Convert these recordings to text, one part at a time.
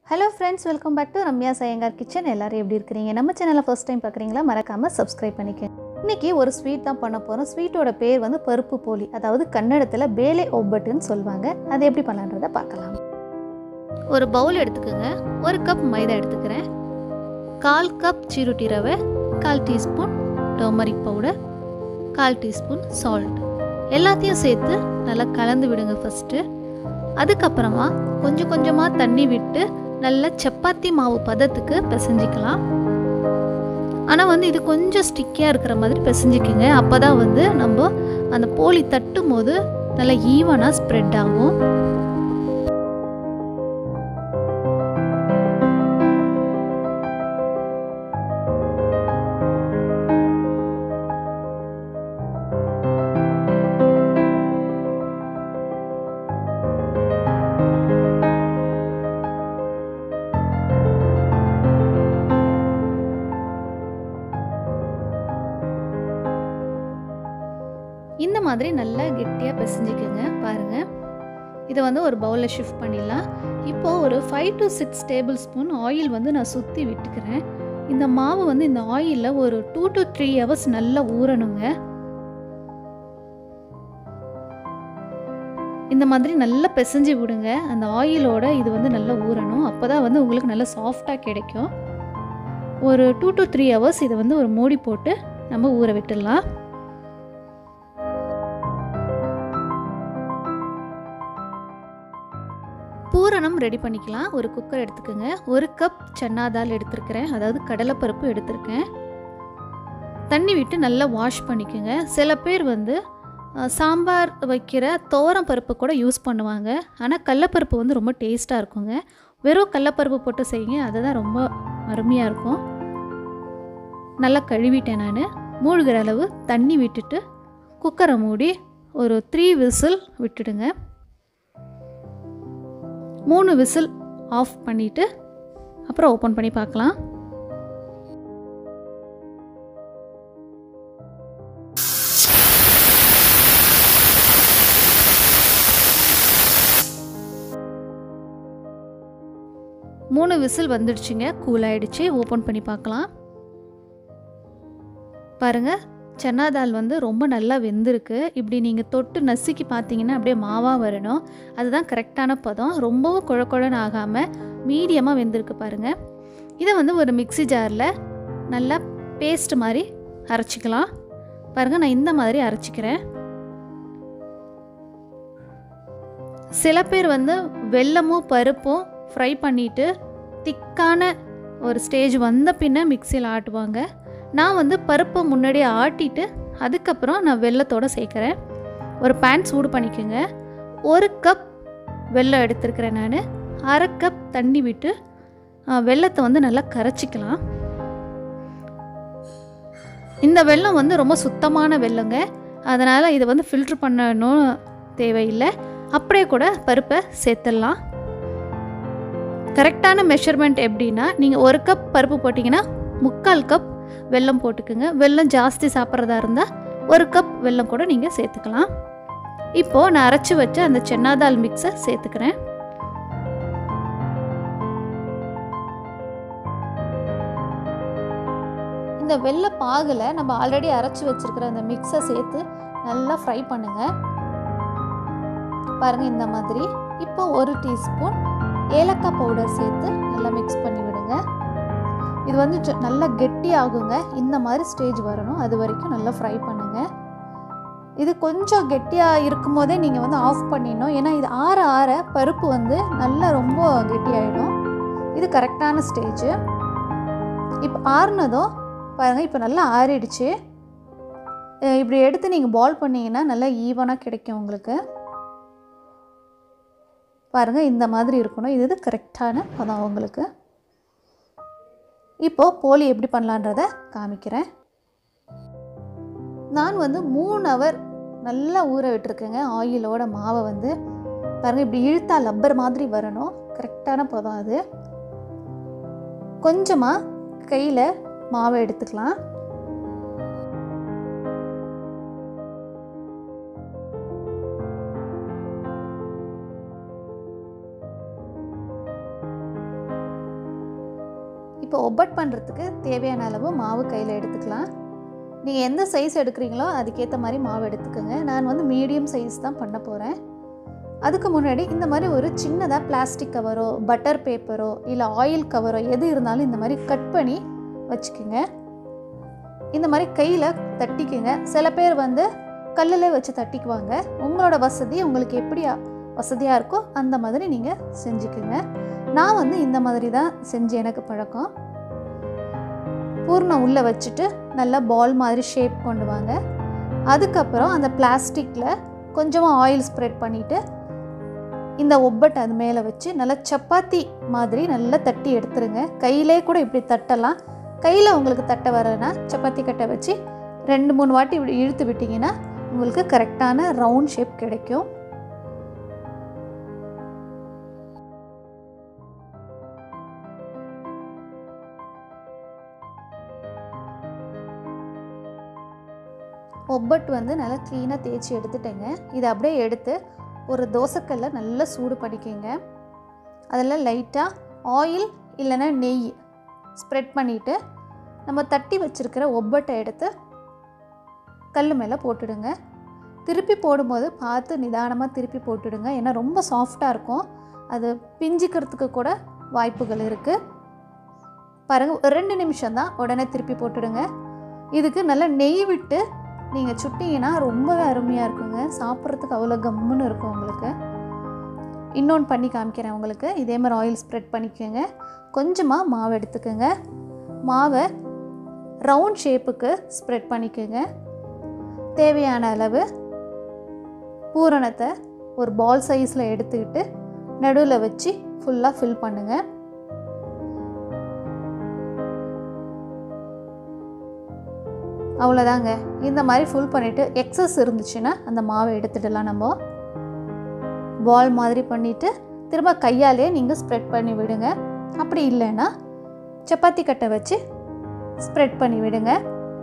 hello friends welcome back to Ramya சயங்கார் kitchen எல்லாரும் எப்படி இருக்கிறீங்க நம்ம சேனலை ஃபர்ஸ்ட் டைம் பார்க்குறீங்களா மறக்காமல் சப்ஸ்கிரைப் பண்ணிக்கங்க இன்றைக்கி ஒரு ஸ்வீட் தான் பண்ண போகிறோம் ஸ்வீட்டோட பேர் வந்து பருப்பு போலி அதாவது கன்னடத்தில் பேலே ஒப்பட்டுன்னு சொல்லுவாங்க அது எப்படி பண்ணலான்றதை பார்க்கலாம் ஒரு பவுல் எடுத்துக்கோங்க ஒரு கப் மைதா எடுத்துக்கிறேன் கால் கப் சீருட்டி ரவை கால் டீஸ்பூன் டர்மரிக் பவுடர் கால் டீஸ்பூன் சால்ட் எல்லாத்தையும் சேர்த்து நல்லா கலந்து விடுங்க ஃபஸ்ட்டு அதுக்கப்புறமா கொஞ்சம் கொஞ்சமாக தண்ணி விட்டு நல்ல சப்பாத்தி மாவு பதத்துக்கு பிசைஞ்சிக்கலாம் ஆனால் வந்து இது கொஞ்சம் ஸ்டிக்கியாக இருக்கிற மாதிரி பிசைஞ்சிக்கோங்க அப்போ தான் வந்து நம்ம அந்த போலி தட்டும் போது நல்லா ஈவனாக ஸ்ப்ரெட் ஆகும் இந்த மாதிரி நல்லா கெட்டியாக பிசைஞ்சிக்கோங்க பாருங்கள் இதை வந்து ஒரு பவுலில் ஷிஃப்ட் பண்ணிடலாம் இப்போது ஒரு five to six tablespoon oil வந்து நான் சுற்றி விட்டுக்கிறேன் இந்த மாவு வந்து இந்த ஆயிலில் ஒரு டூ டு த்ரீ ஹவர்ஸ் நல்லா ஊறணுங்க இந்த மாதிரி நல்லா பிசைஞ்சு விடுங்க அந்த ஆயிலோட இது வந்து நல்லா ஊறணும் அப்போ தான் வந்து உங்களுக்கு நல்லா சாஃப்டாக கிடைக்கும் ஒரு டூ டு த்ரீ ஹவர்ஸ் இதை வந்து ஒரு மூடி போட்டு நம்ம ஊற விட்டுடலாம் பூரணம் ரெடி பண்ணிக்கலாம் ஒரு குக்கர் எடுத்துக்கோங்க ஒரு கப் சன்னா தால் எடுத்துருக்கிறேன் அதாவது கடலைப்பருப்பு எடுத்திருக்கேன் தண்ணி விட்டு நல்லா வாஷ் பண்ணிக்கோங்க சில பேர் வந்து அஹ், சாம்பார் வைக்கிற தோரம் பருப்பு கூட யூஸ் பண்ணுவாங்க ஆனால் கடலப்பருப்பு வந்து ரொம்ப டேஸ்ட்டாக இருக்குங்க வெறும் கடலப்பருப்பு போட்டு செய்யுங்க அதுதான் ரொம்ப அருமையாக இருக்கும் நல்லா கழுவிட்டேன் நான் மூழ்கிற அளவு தண்ணி விட்டுட்டு குக்கரை மூடி ஒரு த்ரீ விசில் விட்டுடுங்க மூணு விசில் ஆஃப் பண்ணிவிட்டு அப்புறம் ஓப்பன் பண்ணி பார்க்கலாம் மூணு விசில் வந்துடுச்சுங்க கூல் ஆயிடுச்சு ஓப்பன் பண்ணி பார்க்கலாம் பாருங்கள் சன்னா தால் வந்து ரொம்ப நல்லா வெந்திருக்கு இப்படி நீங்கள் தொட்டு நசுக்கி பார்த்தீங்கன்னா அப்படியே மாவாக வரணும் அதுதான் கரெக்டான பதம் ரொம்பவும் குழ குழன்னு ஆகாமல் மீடியமாக வெந்திருக்கு பாருங்கள் இதை வந்து ஒரு மிக்ஸி ஜாரில் நல்லா பேஸ்ட் மாதிரி அரைச்சிக்கலாம் பாருங்கள் நான் இந்த மாதிரி அரைச்சிக்கிறேன் சில பேர் வந்து வெல்லமும் பருப்பும் ஃப்ரை பண்ணிவிட்டு திக்கான ஒரு ஸ்டேஜ் வந்த பின்ன மிக்சியில் ஆட்டுவாங்க நான் வந்து பருப்பை முன்னாடியே ஆட்டிட்டு அதுக்கப்புறம் நான் வெல்லத்தோடு சேர்க்குறேன் ஒரு பேன் சூடு பண்ணிக்கோங்க ஒரு கப் வெல்லம் எடுத்துருக்கிறேன் நான் அரை கப் தண்ணி விட்டு ஆ, வெல்லத்தை வந்து நல்லா கரைச்சிக்கலாம் இந்த வெல்லம் வந்து ரொம்ப சுத்தமான வெல்லங்க அதனால் இதை வந்து ஃபில்ட்ரு பண்ணணும் தேவையில்லை அப்படியே கூட பருப்பை சேர்த்துடலாம் கரெக்டான மெஷர்மெண்ட் எப்படின்னா நீங்கள் ஒரு கப் பருப்பு போட்டிங்கன்னா முக்கால் கப் வெல்லம் போட்டுக்குங்க வெல்லம் ஜாஸ்தி சாப்பிட்றதா இருந்தால் ஒரு கப் வெல்லம் கூட நீங்கள் சேர்த்துக்கலாம் இப்போது நான் அரைச்சி வச்ச அந்த சென்னாதால் மிக்ஸை சேர்த்துக்கிறேன் இந்த வெள்ளை பாகில் நம்ம ஆல்ரெடி அரைச்சி வச்சிருக்கிற அந்த மிக்ஸை சேர்த்து நல்லா ஃப்ரை பண்ணுங்க பாருங்க இந்த மாதிரி இப்போ ஒரு டீஸ்பூன் ஏலக்காய் பவுடர் சேர்த்து நல்லா மிக்ஸ் பண்ணி விடுங்க இது வந்து ஜ- நல்லா கெட்டி ஆகுங்க இந்த மாதிரி ஸ்டேஜ் வரணும் அது வரைக்கும் நல்லா ஃப்ரை பண்ணுங்க இது கொஞ்சம் கெட்டியாக இருக்கும் போதே நீங்கள் வந்து ஆஃப் பண்ணிடணும் ஏன்னா இது ஆற ஆற பருப்பு வந்து நல்லா ரொம்ப கெட்டியாயிடும் இது கரெக்டான ஸ்டேஜ் இப்போ ஆறுனதும் பாருங்கள் இப்போ நல்லா ஆறிடுச்சு அஹ் இப்படி எடுத்து நீங்கள் பால் பண்ணீங்கன்னா நல்லா ஈவனாக கிடைக்கும் உங்களுக்கு பாருங்கள் இந்த மாதிரி இருக்கணும் இது கரெக்டான பதம் உங்களுக்கு இப்போது போலி எப்படி பண்ணலான்றத காமிக்கிறேன் நான் வந்து மூணு ஹவர் நல்லா ஊற விட்டுருக்கேங்க ஆயிலோட மாவை வந்து பாருங்கள் இப்படி இழுத்தா லப்பர் மாதிரி வரணும் கரெக்டான பதம் அது கொஞ்சமாக கையில் மாவை எடுத்துக்கலாம் இப்போ ஒப்பட் பண்ணுறதுக்கு தேவையான அளவு மாவு கையில் எடுத்துக்கலாம் நீங்கள் எந்த சைஸ் எடுக்கிறீங்களோ அதுக்கேற்ற மாதிரி மாவு எடுத்துக்கோங்க நான் வந்து மீடியம் சைஸ் தான் பண்ண போகிறேன் அதுக்கு முன்னாடி இந்த மாதிரி ஒரு சின்னதாக பிளாஸ்டிக் கவரோ பட்டர் பேப்பரோ இல்லை ஆயில் கவரோ எது இருந்தாலும் இந்த மாதிரி கட் பண்ணி வச்சுக்கோங்க இந்த மாதிரி கையில் தட்டிக்குங்க சில பேர் வந்து கல்லில் வச்சு தட்டிக்குவாங்க உங்களோட வசதி உங்களுக்கு எப்படி வசதியாக இருக்கோ அந்த மாதிரி நீங்கள் செஞ்சுக்குங்க நான் வந்து இந்த மாதிரி தான் செஞ்சு எனக்கு பழக்கம் பூர்ணம் உள்ளே வச்சுட்டு நல்லா பால் மாதிரி ஷேப் கொண்டு வாங்க அதுக்கப்புறம் அந்த பிளாஸ்டிக்கில் கொஞ்சமாக ஆயில் ஸ்ப்ரெட் பண்ணிவிட்டு இந்த ஒப்பட் அது மேலே வச்சு நல்லா சப்பாத்தி மாதிரி நல்லா தட்டி எடுத்துருங்க கையிலே கூட இப்படி தட்டலாம் கையில் உங்களுக்கு தட்ட வரலைன்னா சப்பாத்தி கட்டை வச்சு ரெண்டு மூணு வாட்டி இப்படி இழுத்து விட்டிங்கன்னா உங்களுக்கு கரெக்டான ரவுண்ட் ஷேப் கிடைக்கும் ஒப்பட் வந்து நல்லா க்ளீனாக தேய்ச்சி எடுத்துட்டேங்க இதை அப்படியே எடுத்து ஒரு தோசைக்கல்ல நல்லா சூடு பண்ணிக்கோங்க அதில் லைட்டாக ஆயில் இல்லைன்னா நெய் ஸ்ப்ரெட் பண்ணிவிட்டு நம்ம தட்டி வச்சுருக்கிற ஒப்பட்டை எடுத்து கல் மேலே போட்டுடுங்க திருப்பி போடும்போது பார்த்து நிதானமாக திருப்பி போட்டுடுங்க ஏன்னா ரொம்ப சாஃப்டாக இருக்கும் அது பிஞ்சிக்கிறதுக்கு கூட வாய்ப்புகள் இருக்குது பாருங்கள் ஒரு ரெண்டு நிமிஷம் தான் உடனே திருப்பி போட்டுடுங்க இதுக்கு நல்லா நெய் விட்டு நீங்கள் சுட்டிங்கன்னா ரொம்பவே அருமையாக இருக்குங்க சாப்பிட்றதுக்கு அவ்வளோ கம்முன்னு இருக்கும் உங்களுக்கு இன்னொன்று பண்ணி காமிக்கிறேன் உங்களுக்கு இதே மாதிரி ஆயில் ஸ்ப்ரெட் பண்ணிக்கோங்க கொஞ்சமாக மாவு எடுத்துக்கோங்க மாவை ரவுண்ட் ஷேப்புக்கு ஸ்ப்ரெட் பண்ணிக்கோங்க தேவையான அளவு பூரணத்தை ஒரு பால் சைஸில் எடுத்துக்கிட்டு நடுவில் வச்சு ஃபுல்லாக ஃபில் பண்ணுங்கள் அவ்வளோதாங்க இந்த மாதிரி ஃபுல் பண்ணிவிட்டு எக்ஸஸ் இருந்துச்சுன்னா அந்த மாவை எடுத்துடலாம் நம்ம பால் மாதிரி பண்ணிவிட்டு திரும்ப கையாலே நீங்கள் ஸ்ப்ரெட் பண்ணி விடுங்க அப்படி இல்லைன்னா சப்பாத்தி கட்டை வச்சு ஸ்ப்ரெட் பண்ணி விடுங்க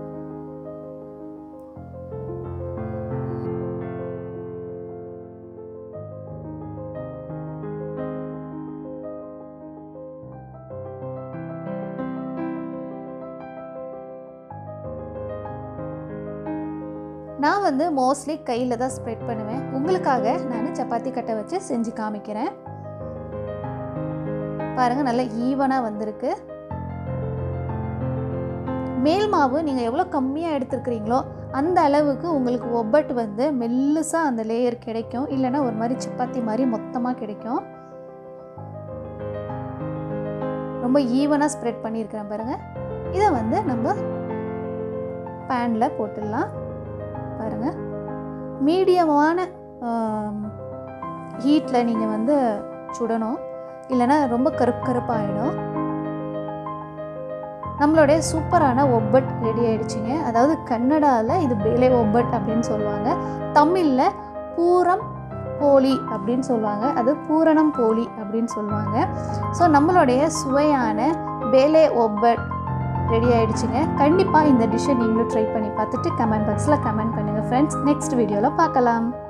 நான் வந்து மோஸ்ட்லி கையில் தான் ஸ்ப்ரெட் பண்ணுவேன் உங்களுக்காக நான் சப்பாத்தி கட்டை வச்சு செஞ்சு காமிக்கிறேன் பாருங்கள் நல்லா ஈவனாக வந்திருக்கு மேல் மாவு நீங்கள் எவ்வளோ கம்மியாக எடுத்துருக்கிறீங்களோ அந்த அளவுக்கு உங்களுக்கு ஒப்பட் வந்து மெல்லுசாக அந்த லேயர் கிடைக்கும் இல்லைன்னா ஒரு மாதிரி சப்பாத்தி மாதிரி மொத்தமாக கிடைக்கும் ரொம்ப ஈவனாக ஸ்ப்ரெட் பண்ணியிருக்கிறேன் பாருங்கள் இதை வந்து நம்ம பேனில் போட்டுடலாம் பாருங்கள் மீடியமான ஹீட்டில் நீங்கள் வந்து சுடணும் இல்லைன்னா ரொம்ப கருப்பு கருப்பாகிடும் நம்மளுடைய சூப்பரான ஒப்பட் ரெடி ஆயிடுச்சுங்க அதாவது கன்னடாவில் இது பேலே ஒப்பட் அப்படின்னு சொல்லுவாங்க தமிழில் பூரம் போலி அப்படின்னு சொல்லுவாங்க அது பூரணம் போலி அப்படின்னு சொல்லுவாங்க ஸோ நம்மளுடைய சுவையான பேலே ஒப்பட் ரெடி ஆயிடுச்சுங்க கண்டிப்பாக இந்த டிஷ்ஷை நீங்களும் ட்ரை பண்ணி பார்த்துட்டு கமெண்ட் பாக்ஸில் கமெண்ட் பண்ணுங்கள் ஃப்ரெண்ட்ஸ் நெக்ஸ்ட் வீடியோவில் பார்க்கலாம்